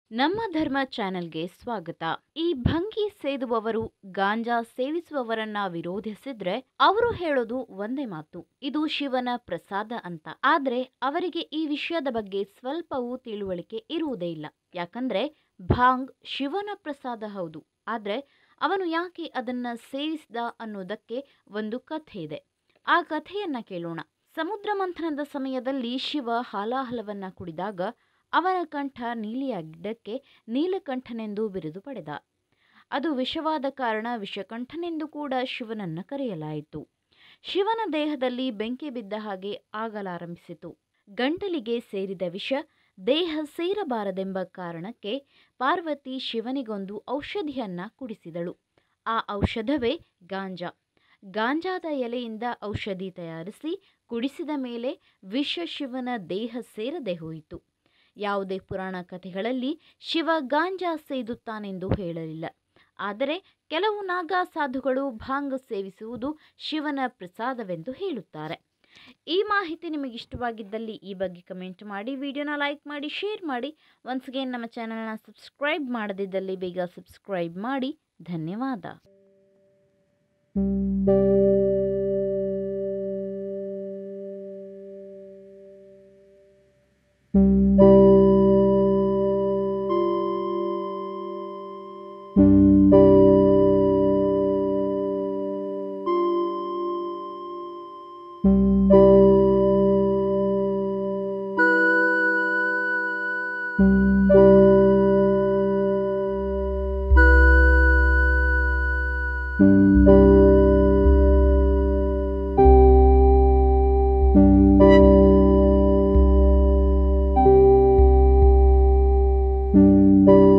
ನಮ್ಮ ಧರ್ಮ ಚಾನೆಲ್ಗೆ ಸ್ವಾಗತ ಈ ಭಂಗಿ ಸೇದುವವರು ಗಾಂಜಾ ಸೇವಿಸುವವರನ್ನ ವಿರೋಧಿಸಿದ್ರೆ ಅವರು ಹೇಳೋದು ಒಂದೇ ಮಾತು ಇದು ಶಿವನ ಪ್ರಸಾದ ಅಂತ ಆದ್ರೆ ಅವರಿಗೆ ಈ ವಿಷಯದ ಬಗ್ಗೆ ಸ್ವಲ್ಪವೂ ತಿಳುವಳಿಕೆ ಇರುವುದೇ ಇಲ್ಲ ಯಾಕಂದ್ರೆ ಭಾಂಗ್ ಶಿವನ ಪ್ರಸಾದ ಹೌದು ಆದ್ರೆ ಅವನು ಯಾಕೆ ಅದನ್ನ ಸೇವಿಸಿದ ಅನ್ನೋದಕ್ಕೆ ಒಂದು ಕಥೆ ಇದೆ ಆ ಕಥೆಯನ್ನ ಕೇಳೋಣ ಸಮುದ್ರ ಮಂಥನದ ಸಮಯದಲ್ಲಿ ಶಿವ ಹಾಲಾಹಲವನ್ನ ಕುಡಿದಾಗ ಅವನ ಕಂಠ ನೀಲಿಯಾಗಿದ್ದಕ್ಕೆ ನೀಲಕಂಠನೆಂದು ಬಿರುದು ಪಡೆದ ಅದು ವಿಷವಾದ ಕಾರಣ ವಿಷಕಂಠನೆಂದು ಕೂಡ ಶಿವನನ್ನ ಕರೆಯಲಾಯಿತು ಶಿವನ ದೇಹದಲ್ಲಿ ಬೆಂಕಿ ಬಿದ್ದ ಹಾಗೆ ಆಗಲಾರಂಭಿಸಿತು ಗಂಟಲಿಗೆ ಸೇರಿದ ವಿಷ ದೇಹ ಸೇರಬಾರದೆಂಬ ಕಾರಣಕ್ಕೆ ಪಾರ್ವತಿ ಶಿವನಿಗೊಂದು ಔಷಧಿಯನ್ನ ಕುಡಿಸಿದಳು ಆ ಔಷಧವೇ ಗಾಂಜಾ ಗಾಂಜಾದ ಎಲೆಯಿಂದ ಔಷಧಿ ತಯಾರಿಸಿ ಕುಡಿಸಿದ ಮೇಲೆ ವಿಷ ಶಿವನ ದೇಹ ಸೇರದೆ ಹೋಯಿತು ಯಾವುದೇ ಪುರಾಣ ಕಥೆಗಳಲ್ಲಿ ಶಿವ ಗಾಂಜಾ ಸೇದುತ್ತಾನೆಂದು ಹೇಳಲಿಲ್ಲ ಆದರೆ ಕೆಲವು ನಾಗಾ ಸಾಧುಗಳು ಭಾಂಗ ಸೇವಿಸುವುದು ಶಿವನ ಪ್ರಸಾದವೆಂದು ಹೇಳುತ್ತಾರೆ ಈ ಮಾಹಿತಿ ನಿಮಗೆ ಇಷ್ಟವಾಗಿದ್ದಲ್ಲಿ ಈ ಬಗ್ಗೆ ಕಮೆಂಟ್ ಮಾಡಿ ವಿಡಿಯೋನ ಲೈಕ್ ಮಾಡಿ ಶೇರ್ ಮಾಡಿ ಒನ್ಸ್ ಅಗೇನ್ ನಮ್ಮ ಚಾನಲ್ನ ಸಬ್ಸ್ಕ್ರೈಬ್ ಮಾಡದಿದ್ದಲ್ಲಿ ಬೇಗ ಸಬ್ಸ್ಕ್ರೈಬ್ ಮಾಡಿ ಧನ್ಯವಾದ thank you